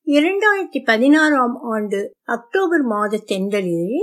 இரண்டாயிரத்தி பதினாறாம் ஆண்டு அக்டோபர் மாத தென்றலில்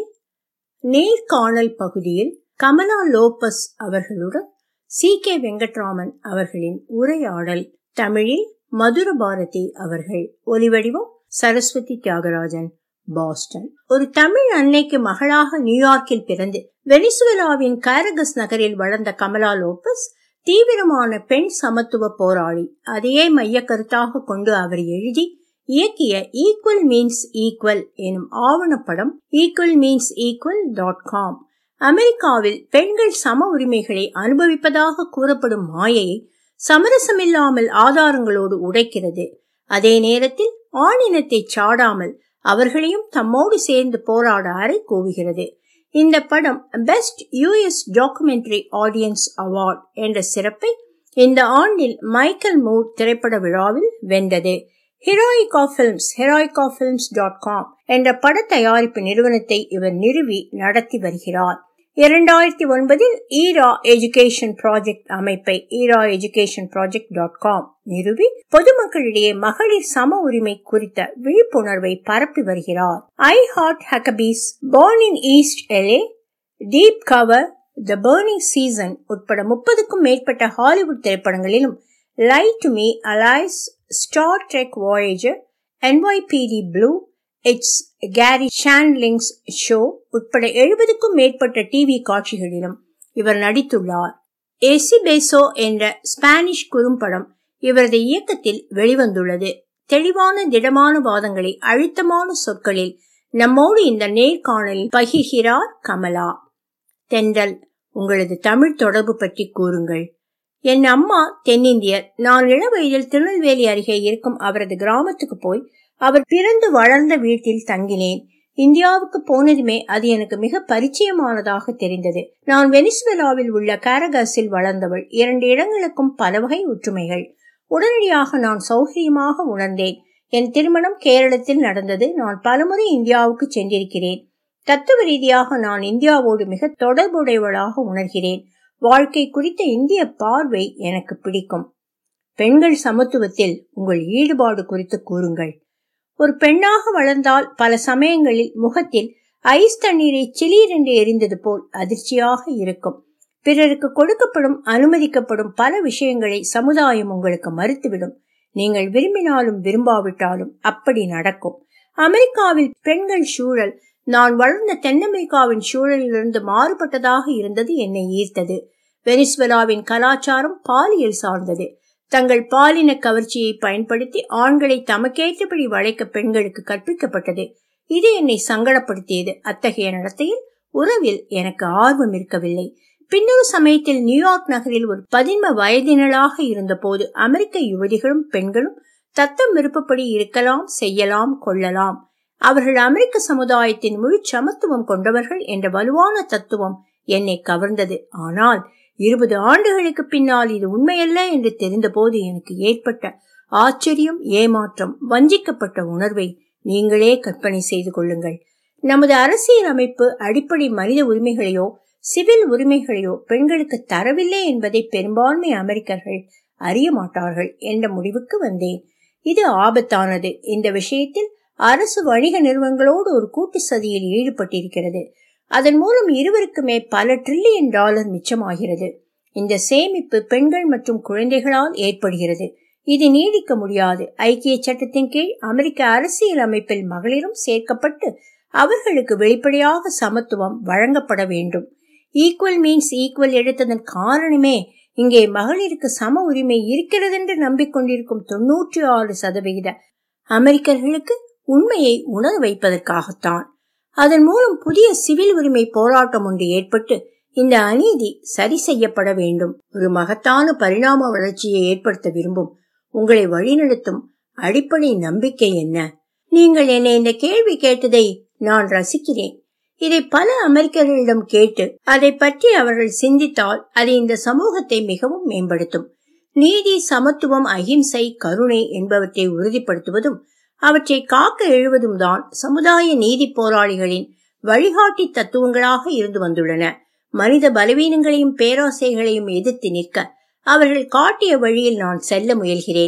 நேர்காணல் பகுதியில் கமலா லோபஸ் அவர்களுடன் சி கே வெங்கட்ராமன் அவர்களின் உரையாடல் தமிழில் மதுர பாரதி அவர்கள் ஒலிவடிவம் சரஸ்வதி தியாகராஜன் பாஸ்டன் ஒரு தமிழ் அன்னைக்கு மகளாக நியூயார்க்கில் பிறந்து வெனிசுவேலாவின் காரகஸ் நகரில் வளர்ந்த கமலா லோபஸ் தீவிரமான பெண் சமத்துவ போராளி அதையே மைய கருத்தாக கொண்டு அவர் எழுதி இயக்கிய ஈக்குவல் மீன்ஸ் ஈக்குவல் எனும் ஆவணப்படம் equal means equal dot com அமெரிக்காவில் பெண்கள் சம உரிமைகளை அனுபவிப்பதாக கூறப்படும் மாயையை சமரசமில்லாமல் ஆதாரங்களோடு உடைக்கிறது அதே நேரத்தில் ஆணினத்தை சாடாமல் அவர்களையும் தம்மோடு சேர்ந்து போராட அறை கூவுகிறது இந்த படம் best US documentary audience award என்ற சிறப்பை இந்த ஆண்டில் மைக்கேல் மூட் திரைப்பட விழாவில் வென்றது Heroica Films Heroica Films dot com என்ற பட தயாரிப்பு நிறுவனத்தை இவர் நிறுவி நடத்தி வருகிறார் இரண்டாயிரத்தி ஒன்பதில் ஈரா எஜுகேஷன் ப்ராஜெக்ட் அமைப்பை ERA education project dot com நிறுவி பொதுமக்களிடையே மகளிர் சம உரிமை குறித்த விழிப்புணர்வை பரப்பி வருகிறார் I heart Huckabees born in East LA deep cover the burning season உட்பட முப்பதுக்கும் மேற்பட்ட ஹாலிவுட் திரைப்படங்களிலும் light me Alias Star Trek Voyager NYPD blue it's Garry Shandling's show உட்பட எழுபதுக்கும் மேற்பட்ட டிவி காட்சிகளிலும் இவர் நடித்துள்ளார் எசிபேசோ என்ற ஸ்பானிஷ் குறும்படம் இவரது இயக்கத்தில் வெளிவந்துள்ளது தெளிவான திடமான வாதங்களை அழுத்தமான சொற்களில் நம்மோடு இந்த நேர்காணலில் பகிர்கிறார் கமலா தென்றல் உங்களது தமிழ் தொடர்பு பற்றி கூறுங்கள் என் அம்மா தென்னிந்தியர் நான் இள வயதில் திருநெல்வேலி அருகே இருக்கும் அவரது கிராமத்துக்கு போய் அவர் பிறந்து வளர்ந்த வீட்டில் தங்கினேன் இந்தியாவுக்கு போனதுமே அது எனக்கு மிக பரிச்சயமானதாக தெரிந்தது நான் வெனிசுவேலாவில் உள்ள காரகாஸில் வளர்ந்தவள் இரண்டு இடங்களுக்கும் பல வகை ஒற்றுமைகள் உடனடியாக நான் சௌகரியமாக உணர்ந்தேன் என் திருமணம் கேரளத்தில் நடந்தது நான் பலமுறை இந்தியாவுக்கு சென்றிருக்கிறேன் தத்துவ ரீதியாக நான் இந்தியாவோடு மிக தொடர்புடையவளாக உணர்கிறேன் வாழ்க்கை குறித்த இந்திய பார்வை எனக்கு பிடிக்கும் பெண்கள் சமத்துவத்தில் உங்கள் ஈடுபாடு குறித்து கூறுங்கள் ஒரு பெண்ணாக வளர்ந்தால் பல சமயங்களில் முகத்தில் ஐஸ் தண்ணீரை சிலீரென்று எரிந்தது போல் அதிர்ச்சியாக இருக்கும் பிறருக்கு கொடுக்கப்படும் அனுமதிக்கப்படும் பல விஷயங்களை சமுதாயம் உங்களுக்கு மறுத்துவிடும் நீங்கள் விரும்பினாலும் விரும்பாவிட்டாலும் அப்படி நடக்கும் அமெரிக்காவில் பெண்கள் சூழல் நான் வளர்ந்த தென் அமெரிக்காவின் சூழலிலிருந்து மாறுபட்டதாக இருந்தது என்னை ஈர்த்தது வெனிசுவலாவின் கலாச்சாரம் பாலியல் சார்ந்தது தங்கள் பாலின கவர்ச்சியை பயன்படுத்தி ஆண்களை தமக்கேற்றபடி வளைக்க பெண்களுக்கு கற்பிக்கப்பட்டது இது என்னை சங்கடப்படுத்தியது அத்தகைய நடத்தையில் உறவில் எனக்கு ஆர்வம் இருக்கவில்லை பின்னொரு சமயத்தில் நியூயார்க் நகரில் ஒரு பதின்ம வயதினளாக இருந்தபோது அமெரிக்க யுவதிகளும் பெண்களும் தத்தம் விருப்பப்படி இருக்கலாம் செய்யலாம் கொள்ளலாம் அவர்கள் அமெரிக்க சமுதாயத்தின் முழு சமத்துவம் கொண்டவர்கள் என்ற வலுவான தத்துவம் என்னை கவர்ந்தது ஆனால் இருபது ஆண்டுகளுக்கு பின்னால் இது உண்மையல்ல என்று தெரிந்தபோது எனக்கு ஏற்பட்ட ஆச்சரியம் ஏமாற்றம் வஞ்சிக்கப்பட்ட உணர்வை நீங்களே கற்பனை செய்து கொள்ளுங்கள் நமது அரசியல் அமைப்பு அடிப்படை மனித உரிமைகளையோ சிவில் உரிமைகளையோ பெண்களுக்கு தரவில்லை என்பதை பெரும்பான்மை அமெரிக்கர்கள் அறிய மாட்டார்கள் என்ற முடிவுக்கு வந்தேன் இது ஆபத்தானது இந்த விஷயத்தில் அரசு வணிக நிறுவனங்களோடு ஒரு கூட்டு சதியில் ஈடுபட்டிருக்கிறது அதன் மூலம் இருவருக்குமே பல டிரில்லியன் டாலர் மிச்சமாகிறது இந்த சேமிப்பு பெண்கள் மற்றும் குழந்தைகளால் ஏற்படுகிறது இது நீடிக்க முடியாது ஐக்கிய சட்டத்தின் கீழ் அமெரிக்க அரசியல் அமைப்பில் மகளிரும் சேர்க்கப்பட்டு அவர்களுக்கு வெளிப்படையாக சமத்துவம் வழங்கப்பட வேண்டும் ஈக்குவல் மீன்ஸ் ஈக்குவல் எடுத்ததன் காரணமே இங்கே மகளிருக்கு சம உரிமை இருக்கிறதென்று நம்பிக்கொண்டிருக்கும் தொன்னூற்றி ஆறு சதவிகித அமெரிக்கர்களுக்கு உண்மையை உணர வைப்பதற்காகத்தான் அதன் மூலம் புதிய சிவில் உரிமை போராட்டம் ஒன்று ஏற்பட்டு இந்த அநீதி சரி செய்யப்பட வேண்டும் ஒரு மகத்தான பரிணாம வளர்ச்சியை ஏற்படுத்த விரும்பும் உங்களை வழிநடத்தும் அடிப்படை நம்பிக்கை என்ன நீங்கள் என்னை இந்த கேள்வி கேட்டதை நான் ரசிக்கிறேன் இதை பல அமெரிக்கர்களிடம் கேட்டு அதை பற்றி அவர்கள் சிந்தித்தால் அது இந்த சமூகத்தை மிகவும் மேம்படுத்தும் நீதி சமத்துவம் அகிம்சை கருணை என்பவற்றை உறுதிப்படுத்துவதும் அவற்றை காக்க எழுவதும் தான் சமுதாய நீதி போராளிகளின் வழிகாட்டி தத்துவங்களாக இருந்து வந்துள்ளன மனித பலவீனங்களையும் பேராசைகளையும் எதிர்த்து நிற்க அவர்கள் காட்டிய வழியில் நான் செல்ல முயல்கிறேன்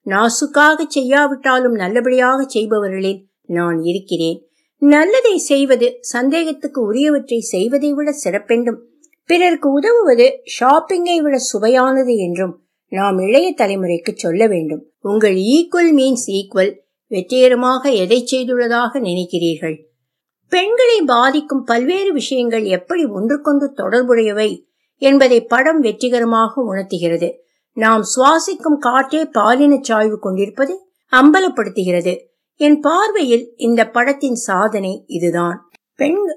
நாசுக்காக செய்யாவிட்டாலும் நல்லபடியாக செய்பவர்களில் நான் இருக்கிறேன் நல்லதை செய்வது சந்தேகத்துக்கு உரியவற்றை செய்வதை விட சிறப்பென்றும் பிறருக்கு உதவுவது ஷாப்பிங்கை விட சுவையானது என்றும் நாம் இளைய தலைமுறைக்கு சொல்ல வேண்டும் உங்கள் ஈக்குவல் மீன்ஸ் ஈக்குவல் வெற்றிகரமாக எதை செய்துள்ளதாக நினைக்கிறீர்கள் பெண்களை பாதிக்கும் பல்வேறு விஷயங்கள் எப்படி ஒன்றுக்கொன்று தொடர்புடையவை என்பதை படம் வெற்றிகரமாக உணர்த்துகிறது நாம் சுவாசிக்கும் காற்றே பாலின சாய்வு கொண்டிருப்பதை அம்பலப்படுத்துகிறது என் பார்வையில் இந்த படத்தின் சாதனை இதுதான் பெண்கள்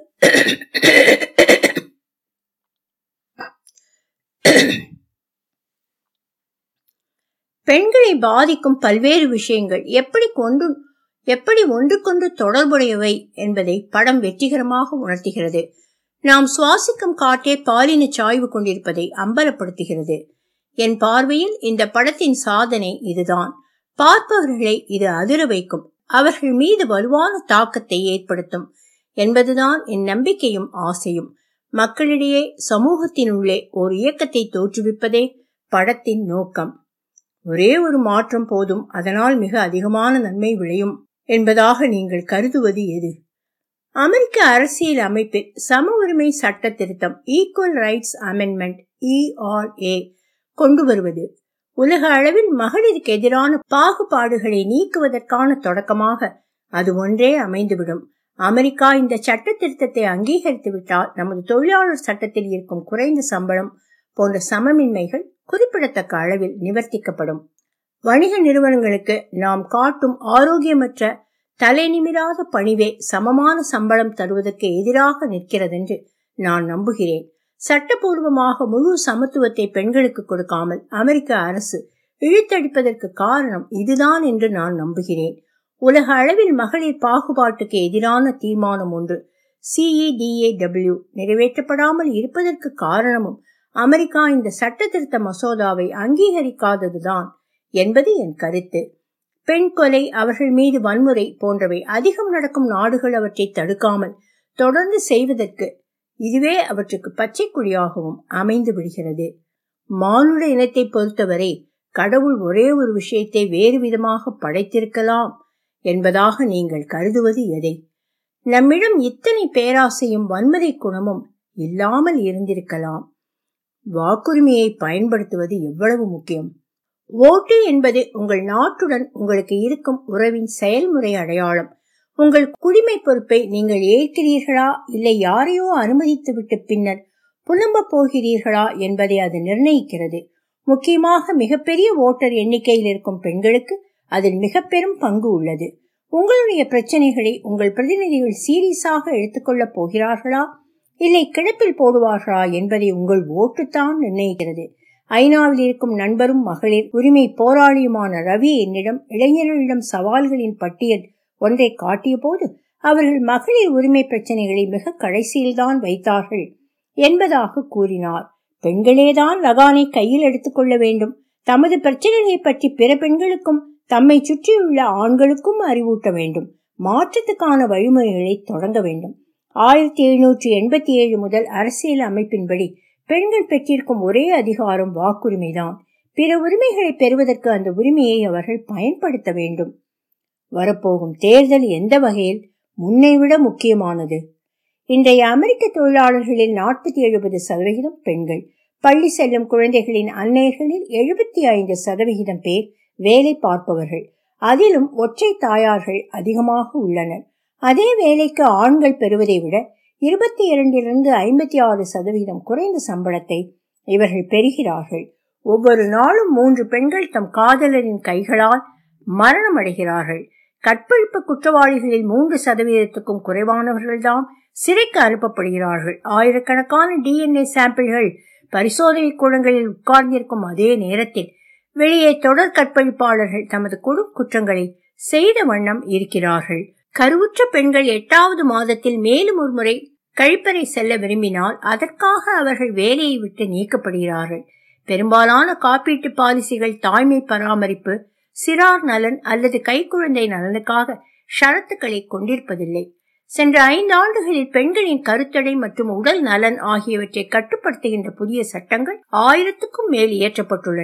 பெண்களை பாதிக்கும் பல்வேறு விஷயங்கள் எப்படி கொண்டு எப்படி ஒன்றுக்கொன்று தொடர்புடையவை என்பதை படம் வெற்றிகரமாக உணர்த்துகிறது நாம் சுவாசிக்கும் காற்றே பாலின சாய்வு கொண்டிருப்பதை அம்பலப்படுத்துகிறது என் பார்வையில் இந்த படத்தின் சாதனை இதுதான் பார்ப்பவர்களை இது அதிர வைக்கும் அவர்கள் மீது வலுவான தாக்கத்தை ஏற்படுத்தும் என்பதுதான் என் நம்பிக்கையும் ஆசையும் மக்களிடையே சமூகத்தினுள்ளே ஒரு இயக்கத்தை தோற்றுவிப்பதே படத்தின் நோக்கம் ஒரே ஒரு மாற்றம் போதும் அதனால் மிக அதிகமான நன்மை விளையும் என்பதாக நீங்கள் கருதுவது எது அமெரிக்க அரசியல் அமைப்பில் சம உரிமை சட்ட திருத்தம் ஈக்குவல் ரைட்ஸ் அமெண்ட்மெண்ட் இஆர்ஏ கொண்டு வருவது உலக அளவில் மகளிருக்கு எதிரான பாகுபாடுகளை நீக்குவதற்கான தொடக்கமாக அது ஒன்றே அமைந்துவிடும் அமெரிக்கா இந்த சட்ட திருத்தத்தை அங்கீகரித்து விட்டால் நமது தொழிலாளர் சட்டத்தில் இருக்கும் குறைந்த சம்பளம் போன்ற சமமின்மைகள் குறிப்பிடத்தக்க அளவில் நிவர்த்திக்கப்படும் வணிக நிறுவனங்களுக்கு நாம் காட்டும் ஆரோக்கியமற்ற தலை நிமிராத பணிவே சமமான சம்பளம் தருவதற்கு எதிராக நிற்கிறதென்று நான் நம்புகிறேன் சட்டபூர்வமாக முழு சமத்துவத்தை பெண்களுக்கு கொடுக்காமல் அமெரிக்க அரசு இழுத்தடிப்பதற்கு காரணம் இதுதான் என்று நான் நம்புகிறேன் உலக அளவில் மகளிர் பாகுபாட்டுக்கு எதிரான தீர்மானம் ஒன்று சிஇடிஏடபிள்யூ நிறைவேற்றப்படாமல் இருப்பதற்கு காரணமும் அமெரிக்கா இந்த சட்ட திருத்த மசோதாவை அங்கீகரிக்காததுதான் என்பது என் கருத்து பெண் கொலை அவர்கள் மீது வன்முறை போன்றவை அதிகம் நடக்கும் நாடுகள் அவற்றை தடுக்காமல் தொடர்ந்து செய்வதற்கு இதுவே அவற்றுக்கு பச்சை குடியாகவும் அமைந்து விடுகிறது மானுட இனத்தை பொறுத்தவரை கடவுள் ஒரே ஒரு விஷயத்தை வேறு விதமாக படைத்திருக்கலாம் என்பதாக நீங்கள் கருதுவது எதை நம்மிடம் இத்தனை பேராசையும் வன்முறை குணமும் இல்லாமல் இருந்திருக்கலாம் வாக்குரிமையை பயன்படுத்துவது எவ்வளவு முக்கியம் ஓட்டு என்பது உங்கள் நாட்டுடன் உங்களுக்கு இருக்கும் உறவின் செயல்முறை அடையாளம் உங்கள் குடிமை பொறுப்பை நீங்கள் ஏற்கிறீர்களா இல்லை யாரையோ அனுமதித்துவிட்டு பின்னர் புலம்ப போகிறீர்களா என்பதை அது நிர்ணயிக்கிறது முக்கியமாக மிகப்பெரிய ஓட்டர் எண்ணிக்கையில் இருக்கும் பெண்களுக்கு அதில் மிக பெரும் பங்கு உள்ளது உங்களுடைய பிரச்சனைகளை உங்கள் பிரதிநிதிகள் சீரியஸாக எடுத்துக்கொள்ளப் போகிறார்களா இல்லை கிடப்பில் போடுவார்களா என்பதை உங்கள் ஓட்டுத்தான் நிர்ணயிக்கிறது ஐநாவில் இருக்கும் நண்பரும் மகளிர் உரிமை போராளியுமான ரவி என்னிடம் இளைஞர்களிடம் சவால்களின் பட்டியல் ஒன்றை காட்டிய போது அவர்கள் மகளிர் உரிமை பிரச்சனைகளை மிக கடைசியில்தான் வைத்தார்கள் என்பதாக கூறினார் பெண்களேதான் லகானை கையில் எடுத்துக்கொள்ள வேண்டும் தமது பிரச்சனைகளை பற்றி பிற பெண்களுக்கும் தம்மை சுற்றியுள்ள ஆண்களுக்கும் அறிவூட்ட வேண்டும் மாற்றத்துக்கான வழிமுறைகளை தொடங்க வேண்டும் ஆயிரத்தி எழுநூற்றி எண்பத்தி ஏழு முதல் அரசியல் அமைப்பின்படி பெண்கள் பெற்றிருக்கும் ஒரே அதிகாரம் வாக்குரிமைதான் பிற உரிமைகளை பெறுவதற்கு அந்த உரிமையை அவர்கள் பயன்படுத்த வேண்டும் வரப்போகும் தேர்தல் எந்த வகையில் முன்னைவிட முக்கியமானது இன்றைய அமெரிக்க தொழிலாளர்களில் நாற்பத்தி எழுபது சதவிகிதம் பெண்கள் பள்ளி செல்லும் குழந்தைகளின் அன்னையர்களில் எழுபத்தி ஐந்து சதவிகிதம் பேர் வேலை பார்ப்பவர்கள் அதிலும் ஒற்றை தாயார்கள் அதிகமாக உள்ளனர் அதே வேலைக்கு ஆண்கள் பெறுவதை விட இருபத்தி இரண்டிலிருந்து ஐம்பத்தி ஆறு சதவீதம் குறைந்த சம்பளத்தை இவர்கள் பெறுகிறார்கள் ஒவ்வொரு நாளும் மூன்று பெண்கள் தம் காதலரின் கைகளால் மரணம் அடைகிறார்கள் கற்பழிப்பு குற்றவாளிகளில் மூன்று சதவீதத்துக்கும் குறைவானவர்கள்தான் சிறைக்கு அனுப்பப்படுகிறார்கள் ஆயிரக்கணக்கான டிஎன்ஏ சாம்பிள்கள் பரிசோதனை கூடங்களில் உட்கார்ந்திருக்கும் அதே நேரத்தில் வெளியே தொடர் கற்பழிப்பாளர்கள் தமது கொடும் குற்றங்களை செய்த வண்ணம் இருக்கிறார்கள் கருவுற்ற பெண்கள் எட்டாவது மாதத்தில் மேலும் ஒரு முறை கழிப்பறை செல்ல விரும்பினால் அதற்காக அவர்கள் வேலையை விட்டு நீக்கப்படுகிறார்கள் பெரும்பாலான காப்பீட்டு பாலிசிகள் தாய்மை பராமரிப்பு சிறார் நலன் அல்லது கைக்குழந்தை நலனுக்காக ஷரத்துக்களை கொண்டிருப்பதில்லை சென்ற ஐந்து ஆண்டுகளில் பெண்களின் கருத்தடை மற்றும் உடல் நலன் ஆகியவற்றை கட்டுப்படுத்துகின்ற புதிய சட்டங்கள் ஆயிரத்துக்கும் மேல் இயற்றப்பட்டுள்ளன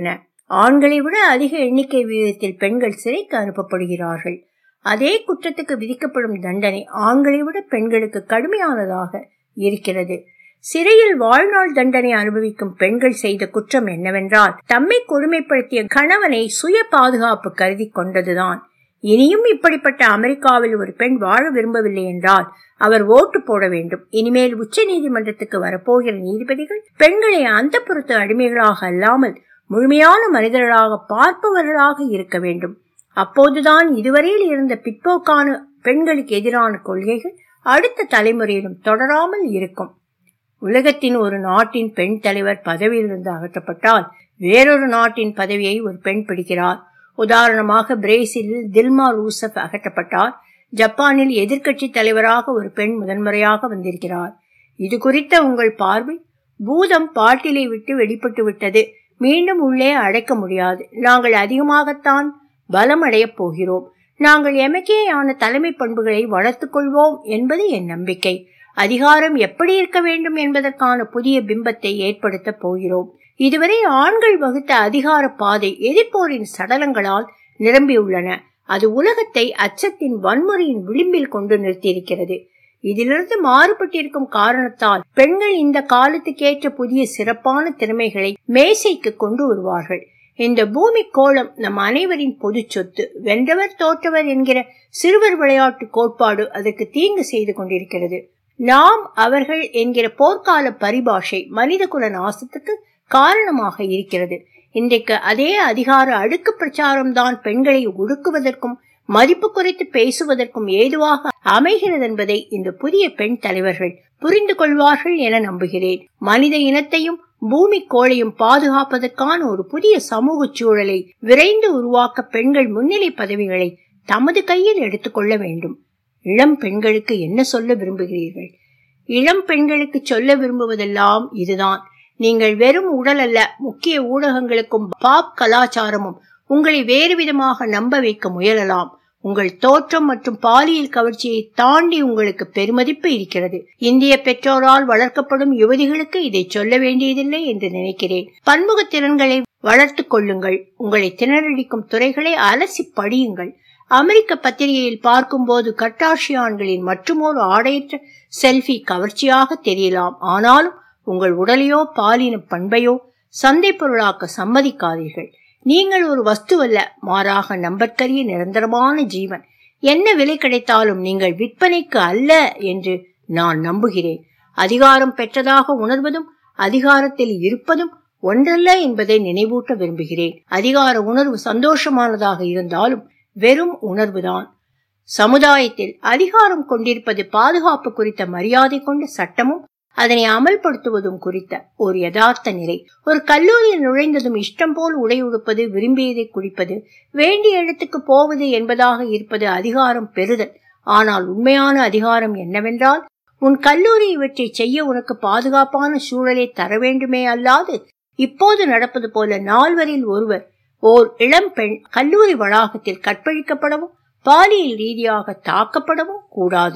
ஆண்களை விட அதிக எண்ணிக்கை விகிதத்தில் பெண்கள் சிறைக்கு அனுப்பப்படுகிறார்கள் அதே குற்றத்துக்கு விதிக்கப்படும் தண்டனை ஆண்களை விட பெண்களுக்கு கடுமையானதாக இருக்கிறது சிறையில் வாழ்நாள் தண்டனை அனுபவிக்கும் பெண்கள் செய்த குற்றம் என்னவென்றால் தம்மை கொடுமைப்படுத்திய கணவனை சுய பாதுகாப்பு கருதி கொண்டதுதான் இனியும் இப்படிப்பட்ட அமெரிக்காவில் ஒரு பெண் வாழ விரும்பவில்லை என்றால் அவர் ஓட்டு போட வேண்டும் இனிமேல் உச்ச நீதிமன்றத்துக்கு வரப்போகிற நீதிபதிகள் பெண்களை அந்த பொறுத்து அடிமைகளாக அல்லாமல் முழுமையான மனிதர்களாக பார்ப்பவர்களாக இருக்க வேண்டும் அப்போதுதான் இதுவரையில் இருந்த பிற்போக்கான பெண்களுக்கு எதிரான கொள்கைகள் அடுத்த தலைமுறையிலும் தொடராமல் இருக்கும் உலகத்தின் ஒரு நாட்டின் பெண் தலைவர் பதவியிலிருந்து அகற்றப்பட்டால் வேறொரு நாட்டின் பதவியை ஒரு பெண் பிடிக்கிறார் உதாரணமாக பிரேசிலில் தில்மா ரூசப் அகற்றப்பட்டார் ஜப்பானில் எதிர்க்கட்சி தலைவராக ஒரு பெண் முதன்முறையாக வந்திருக்கிறார் இது குறித்த உங்கள் பார்வை பூதம் பாட்டிலை விட்டு வெளிப்பட்டு விட்டது மீண்டும் உள்ளே அடைக்க முடியாது நாங்கள் அதிகமாகத்தான் பலம் அடையப் போகிறோம் நாங்கள் எமக்கேயான தலைமை பண்புகளை வளர்த்துக் கொள்வோம் என்பது என் நம்பிக்கை அதிகாரம் எப்படி இருக்க வேண்டும் என்பதற்கான புதிய பிம்பத்தை ஏற்படுத்த போகிறோம் இதுவரை ஆண்கள் வகுத்த அதிகார பாதை எதிர்ப்போரின் சடலங்களால் நிரம்பியுள்ளன அது உலகத்தை அச்சத்தின் வன்முறையின் விளிம்பில் கொண்டு நிறுத்தியிருக்கிறது இதிலிருந்து மாறுபட்டிருக்கும் காரணத்தால் பெண்கள் இந்த காலத்துக்கேற்ற புதிய சிறப்பான திறமைகளை மேசைக்கு கொண்டு வருவார்கள் இந்த பூமி கோளம் நம் அனைவரின் பொது சொத்து வென்றவர் தோற்றவர் என்கிற சிறுவர் விளையாட்டு கோட்பாடு அதற்கு தீங்கு செய்து கொண்டிருக்கிறது நாம் அவர்கள் என்கிற போர்க்கால பரிபாஷை மனிதகுல நாசத்துக்கு காரணமாக இருக்கிறது இன்றைக்கு அதே அதிகார அடுக்கு பிரச்சாரம்தான் பெண்களை ஒடுக்குவதற்கும் மதிப்பு குறைத்து பேசுவதற்கும் ஏதுவாக அமைகிறது என்பதை இந்த புதிய பெண் தலைவர்கள் புரிந்து கொள்வார்கள் என நம்புகிறேன் மனித இனத்தையும் பூமி கோளையும் பாதுகாப்பதற்கான ஒரு புதிய சமூக சூழலை விரைந்து உருவாக்க பெண்கள் முன்னிலை பதவிகளை தமது கையில் எடுத்துக்கொள்ள வேண்டும் இளம் பெண்களுக்கு என்ன சொல்ல விரும்புகிறீர்கள் இளம் பெண்களுக்கு சொல்ல விரும்புவதெல்லாம் இதுதான் நீங்கள் வெறும் உடல் அல்ல முக்கிய ஊடகங்களுக்கும் பாப் கலாச்சாரமும் உங்களை வேறு விதமாக நம்ப வைக்க முயலலாம் உங்கள் தோற்றம் மற்றும் பாலியல் கவர்ச்சியை தாண்டி உங்களுக்கு பெருமதிப்பு இருக்கிறது இந்திய பெற்றோரால் வளர்க்கப்படும் யுவதிகளுக்கு இதை சொல்ல வேண்டியதில்லை என்று நினைக்கிறேன் பன்முக திறன்களை வளர்த்துக் கொள்ளுங்கள் உங்களை திணறடிக்கும் துறைகளை அலசி படியுங்கள் அமெரிக்க பத்திரிகையில் பார்க்கும்போது கட்டாஷியான்களின் மற்றுமொரு ஆடையற்ற செல்ஃபி கவர்ச்சியாக தெரியலாம் ஆனாலும் உங்கள் உடலையோ பாலின பண்பையோ சந்தை பொருளாக்க சம்மதிக்காதீர்கள் நீங்கள் ஒரு வஸ்துவல்ல மாறாக நம்பற்கரிய நிரந்தரமான ஜீவன் என்ன விலை கிடைத்தாலும் நீங்கள் விற்பனைக்கு அல்ல என்று நான் நம்புகிறேன் அதிகாரம் பெற்றதாக உணர்வதும் அதிகாரத்தில் இருப்பதும் ஒன்றல்ல என்பதை நினைவூட்ட விரும்புகிறேன் அதிகார உணர்வு சந்தோஷமானதாக இருந்தாலும் வெறும் உணர்வுதான் சமுதாயத்தில் அதிகாரம் கொண்டிருப்பது பாதுகாப்பு குறித்த மரியாதை கொண்ட சட்டமும் அதனை அமல்படுத்துவதும் குறித்த ஒரு யதார்த்த நிலை ஒரு கல்லூரியில் நுழைந்ததும் இஷ்டம் போல் உடை உடுப்பது விரும்பியதை குடிப்பது வேண்டிய இடத்துக்கு போவது என்பதாக இருப்பது அதிகாரம் பெறுதல் ஆனால் உண்மையான அதிகாரம் என்னவென்றால் உன் கல்லூரி இவற்றை செய்ய உனக்கு பாதுகாப்பான சூழலை தர வேண்டுமே அல்லாது இப்போது நடப்பது போல நால்வரில் ஒருவர் ஓர் இளம் பெண் கல்லூரி வளாகத்தில் கற்பழிக்கப்படவும் பாலியல் ரீதியாக தாக்கப்படவும் கூடாது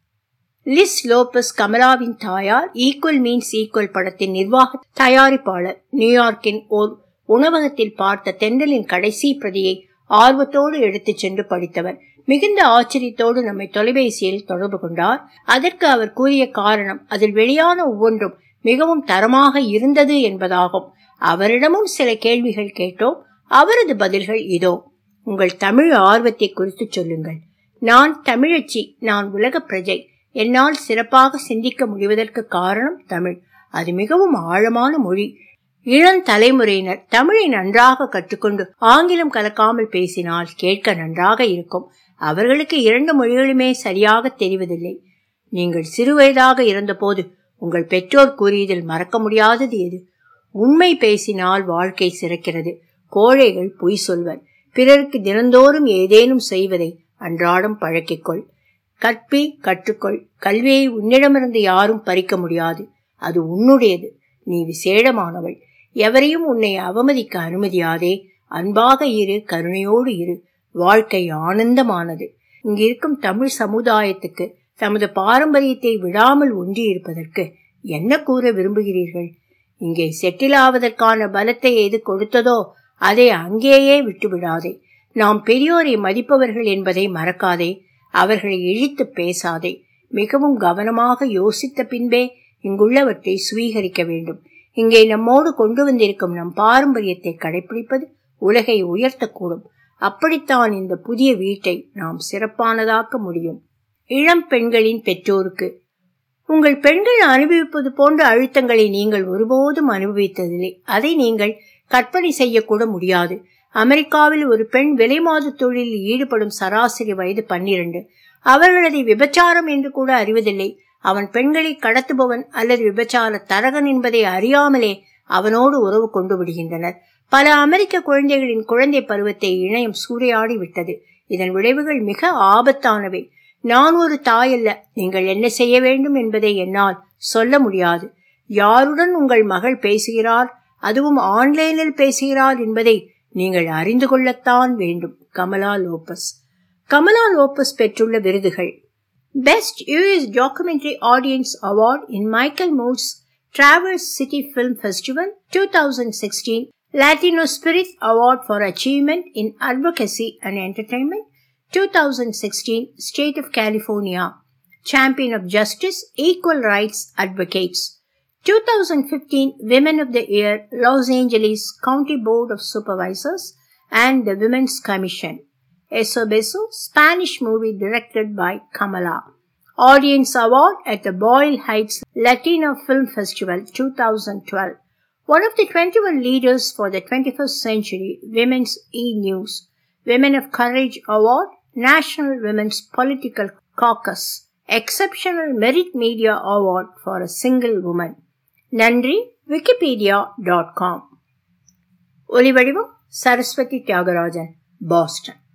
லிஸ் லோபஸ் கமலாவின் தாயார் ஈக்குவல் மீன்ஸ் ஈக்குவல் படத்தின் நிர்வாக தயாரிப்பாளர் நியூயார்க்கின் ஓர் உணவகத்தில் பார்த்த தென்றலின் கடைசி பிரதியை ஆர்வத்தோடு எடுத்துச் சென்று படித்தவர் மிகுந்த ஆச்சரியத்தோடு நம்மை தொலைபேசியில் தொடர்பு கொண்டார் அதற்கு அவர் கூறிய காரணம் அதில் வெளியான ஒவ்வொன்றும் மிகவும் தரமாக இருந்தது என்பதாகும் அவரிடமும் சில கேள்விகள் கேட்டோம் அவரது பதில்கள் இதோ உங்கள் தமிழ் ஆர்வத்தை குறித்து சொல்லுங்கள் நான் தமிழச்சி நான் உலக பிரஜை என்னால் சிறப்பாக சிந்திக்க முடிவதற்கு காரணம் தமிழ் அது மிகவும் ஆழமான மொழி இளம் தலைமுறையினர் தமிழை நன்றாக கற்றுக்கொண்டு ஆங்கிலம் கலக்காமல் பேசினால் கேட்க நன்றாக இருக்கும் அவர்களுக்கு இரண்டு மொழிகளுமே சரியாக தெரிவதில்லை நீங்கள் சிறுவயதாக இருந்தபோது உங்கள் பெற்றோர் கூறியதில் மறக்க முடியாதது எது உண்மை பேசினால் வாழ்க்கை சிறக்கிறது கோழைகள் பொய் சொல்வர் பிறருக்கு தினந்தோறும் ஏதேனும் செய்வதை அன்றாடம் பழக்கிக்கொள் கற்பி கற்றுக்கொள் கல்வியை உன்னிடமிருந்து யாரும் பறிக்க முடியாது அது உன்னுடையது நீ விசேடமானவள் எவரையும் உன்னை அவமதிக்க அனுமதியாதே அன்பாக இரு கருணையோடு இரு வாழ்க்கை ஆனந்தமானது இங்கிருக்கும் தமிழ் சமுதாயத்துக்கு தமது பாரம்பரியத்தை விடாமல் ஒன்றி இருப்பதற்கு என்ன கூற விரும்புகிறீர்கள் இங்கே செட்டில் ஆவதற்கான பலத்தை எது கொடுத்ததோ அதை அங்கேயே விட்டுவிடாதே நாம் பெரியோரை மதிப்பவர்கள் என்பதை மறக்காதே அவர்களை இழித்து பேசாதே மிகவும் கவனமாக யோசித்த பின்பே இங்குள்ளவற்றை சுவீகரிக்க வேண்டும் இங்கே நம்மோடு கொண்டு வந்திருக்கும் நம் பாரம்பரியத்தை கடைபிடிப்பது உலகை உயர்த்தக்கூடும் அப்படித்தான் இந்த புதிய வீட்டை நாம் சிறப்பானதாக்க முடியும் இளம் பெண்களின் பெற்றோருக்கு உங்கள் பெண்கள் அனுபவிப்பது போன்ற அழுத்தங்களை நீங்கள் ஒருபோதும் அனுபவித்ததில்லை அதை நீங்கள் கற்பனை செய்யக்கூட முடியாது அமெரிக்காவில் ஒரு பெண் விலைமாது தொழிலில் ஈடுபடும் சராசரி வயது பன்னிரண்டு அவர்கள் அதை விபச்சாரம் என்று கூட அறிவதில்லை அவன் பெண்களை கடத்துபவன் அல்லது விபச்சார தரகன் என்பதை அறியாமலே அவனோடு உறவு கொண்டு விடுகின்றனர் பல அமெரிக்க குழந்தைகளின் குழந்தை பருவத்தை இணையம் சூறையாடி விட்டது இதன் விளைவுகள் மிக ஆபத்தானவை நான் ஒரு தாயல்ல நீங்கள் என்ன செய்ய வேண்டும் என்பதை என்னால் சொல்ல முடியாது யாருடன் உங்கள் மகள் பேசுகிறார் அதுவும் ஆன்லைனில் பேசுகிறார் என்பதை நீங்கள் அறிந்து கொள்ளத்தான் வேண்டும் கமலா லோபஸ் கமலா லோபஸ் பெற்றுள்ள விருதுகள் best US documentary audience award in Michael Moore's Traverse City film festival two thousand sixteen Latino spirit award for achievement in advocacy and entertainment 2016 State of California Champion of Justice Equal Rights Advocates 2015 Women of the Year Los Angeles County Board of Supervisors and the Women's Commission Eso Beso Spanish movie directed by Kamala Audience Award at the Boyle Heights Latino Film Festival 2012 One of the 21 leaders for the 21st century Women's E-News Women of Courage Award National Women's Political Caucus Exceptional Merit Media Award for a Single Woman நன்றி Wikipedia dot com ஒலிவடிவம் Saraswathi Thiagarajan Boston